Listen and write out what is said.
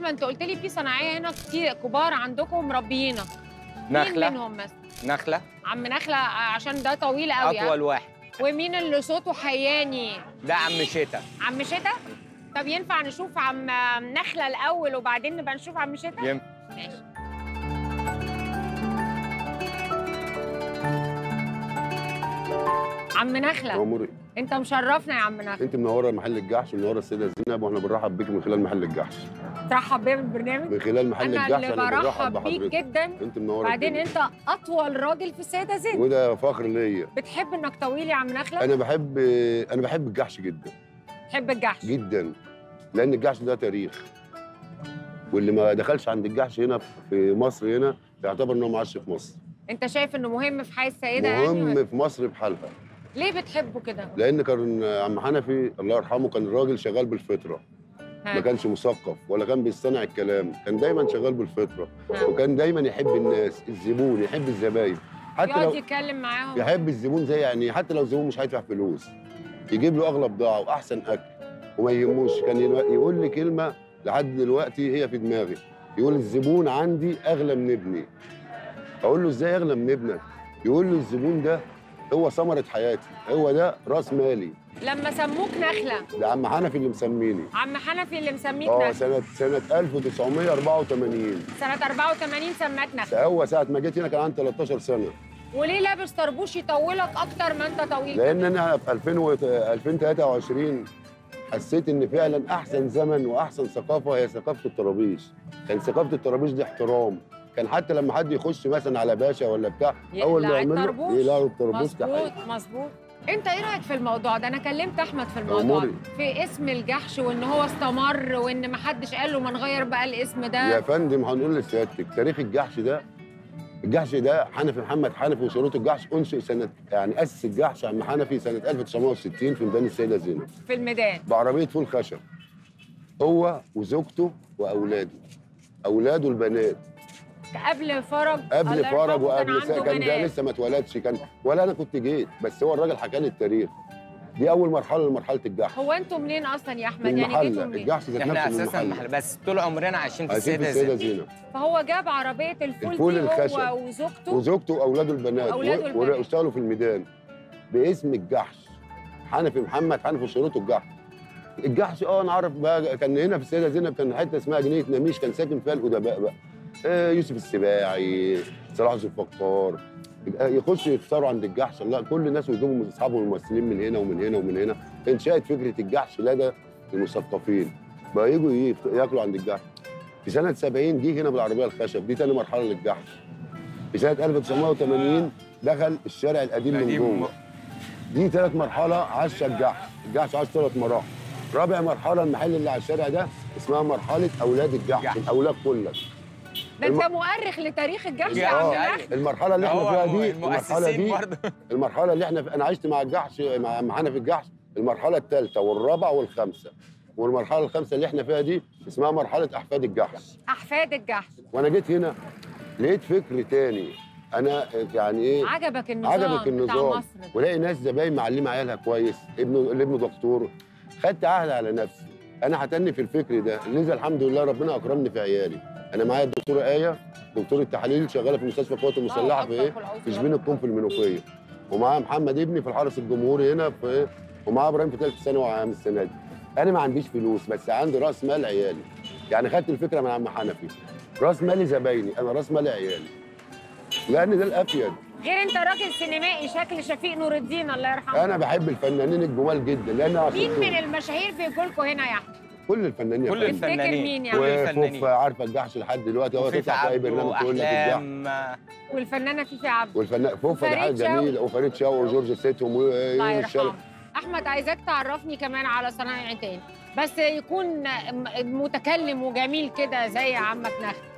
احمد انت قلت لي في صناعيه هنا كتير كبار عندكم مربيينك مين نخله منهم مثلا نخله عم نخله عشان ده طويل قوي اطول واحد ومين اللي صوته حياني ده عم شتا عم شتا طب ينفع نشوف عم نخله الاول وبعدين نبقى نشوف عم شتا ينفع. ماشي عم نخله عمري انت مشرفنا يا عم نخله انت منوره محل الجحش ومنوره السيده زينب واحنا بنرحب بيك من خلال محل الجحش ترحب بيا بالبرنامج من خلال محل انا الجحش اللي انا بنرحب برحب بيك بحضرتك جدا انت منوره بعدين الدنيا. انت اطول راجل في السيده زينب وده فخر ليا بتحب انك طويل يا عم نخله انا بحب انا بحب الجحش جدا بتحب الجحش جدا لان الجحش ده تاريخ واللي ما دخلش عند الجحش هنا في مصر هنا يعتبر انه ما عاش في مصر انت شايف انه مهم في حياه السيده يعني ولا- مهم في مصر بحالها ليه بتحبه كده لان كان عم حنفي الله يرحمه كان الراجل شغال بالفطره ها. ما كانش مثقف ولا كان بيصطنع الكلام كان دايما شغال بالفطره ها. وكان دايما يحب الناس الزبون يحب الزباين حتى يقعد لو يتكلم معاهم يحب الزبون زي يعني حتى لو الزبون مش هيدفع فلوس يجيب له اغلى بضاعه واحسن اكل وما يهموش كان ينو- يقول لي كلمه لحد دلوقتي هي في دماغي يقول الزبون عندي اغلى من ابني اقول له ازاي اغلى من ابنك يقول له الزبون ده هو ثمره حياتي هو ده راس مالي لما سموك نخله ده عم حنفي اللي مسميني عم حنفي اللي مسميك اه نخله سنه سنه 1984 سنه 84 سماك نخله هو ساعه ما جيت هنا كان عندي 13 سنه وليه لابس طربوش يطولك اكتر ما انت طويل لان انا في 2000 و 2023 حسيت ان فعلا احسن زمن واحسن ثقافه هي ثقافه الطرابيش كان ثقافه الطرابيش دي احترام كان حتى لما حد يخش مثلا على باشا ولا بتاع اول ما يقلع يعمل له الطربوش. يلاقوا الطربوش تحت مظبوط مظبوط انت ايه رايك في الموضوع ده انا كلمت احمد في الموضوع أموري. في اسم الجحش وان هو استمر وان ما حدش قال له ما نغير بقى الاسم يا ده فندم هنقول لسيادتك تاريخ الجحش ده الجحش ده حنفي محمد حنفي وشروط الجحش انشئ سنه يعني اسس الجحش عم حنفي سنه 1960 في ميدان السيده زينب في الميدان بعربيه فول خشب هو وزوجته واولاده اولاده البنات قبل فرج قبل الله فرج يرحمه وقبل كان سا- عنده كان ده بنات. لسه ما اتولدش كان ولا انا كنت جيت بس هو الراجل حكى لي التاريخ دي اول مرحله لمرحله الجحش هو انتوا منين اصلا يا احمد من يعني جيتوا المحله منين الجحش ذات احنا نفسه من اساسا المحله محل بس طول عمرنا عايشين في عايشين في السيده السيده زينب زينب فهو جاب عربيه الفول, الفول دي الخشب. هو وزوجته وزوجته واولاده البنات وأولاده و- البنات. واشتغلوا في الميدان باسم الجحش حنفي محمد حنفي شروطه الجحش الجحش اه انا عارف بقى كان هنا في السيده زينب كان حته اسمها جنينه نميش كان ساكن فيها الادباء بقى آه يوسف السباعي صلاح ذو الفقار يخشوا يفطروا عند الجحش الله كل الناس ويجيبوا اصحابهم الممثلين من هنا ومن هنا ومن هنا انشات فكره الجحش لدى المثقفين بقى يجوا يفط- ياكلوا عند الجحش في سنه 70 جه هنا بالعربيه الخشب دي تاني مرحله للجحش في سنه 1980 دخل الشارع القديم من القديم. جوه دي ثلاث مرحله عاش الجحش الجحش عاش ثلاث مراحل رابع مرحله المحل اللي على الشارع ده اسمها مرحله اولاد الجحش جحش. الاولاد كلك ده انت الم- مؤرخ لتاريخ الجحش يا يعني عم أيوة. نخل المرحله اللي احنا هو فيها دي المرحله المؤسسين دي برضه المرحله اللي احنا في انا عشت مع الجحش مع عم حنفي الجحش المرحله الثالثه والرابعه والخامسه والمرحله الخامسه اللي احنا فيها دي اسمها مرحله احفاد الجحش احفاد الجحش وانا جيت هنا لقيت فكر تاني انا يعني ايه عجبك النظام عجبك بتاع النظام مصر ده. ولاقي ناس زباين معلمه عيالها كويس ابنه اللي ابنه دكتور خدت عهد على نفسي انا هتني في الفكر ده لذا الحمد لله ربنا اكرمني في عيالي انا معايا الدكتوره ايه دكتوره التحاليل شغاله في مستشفى القوات المسلحه في آه، ايه أكتر العذر في شبين الكون في المنوفيه ومعايا محمد ابني في الحرس الجمهوري هنا في ايه ومعايا ابراهيم في ثالثه ثانوي عام السنه دي انا ما عنديش فلوس بس عندي راس مال عيالي يعني خدت الفكره من عم حنفي راس مالي زبايني انا راس مالي عيالي لان ده الافيد غير انت راجل سينمائي شكل شفيق نور الدين الله يرحمه انا بحب الفنانين الجمال جدا لان مين عشان من المشاهير بيجولكوا هنا يا احمد كل الفنانين كل يا فندم. تفتكر الفنانين مين كل يعني؟ الفنانين وفوف عارفه الجحش لحد دلوقتي هو وفيفي تطلع في اي عبده برنامج تقول لك الجحش واحلام آه، والفنانه فيفي عبد والفنان فوفا دي حاجه وفريد شوقي. جميله وفريد شوقي وجورج سيتهم الله ويونس يرحمه شلبي احمد عايزاك تعرفني كمان على صنايعي تاني بس يكون م- متكلم وجميل كده زي عمك نخل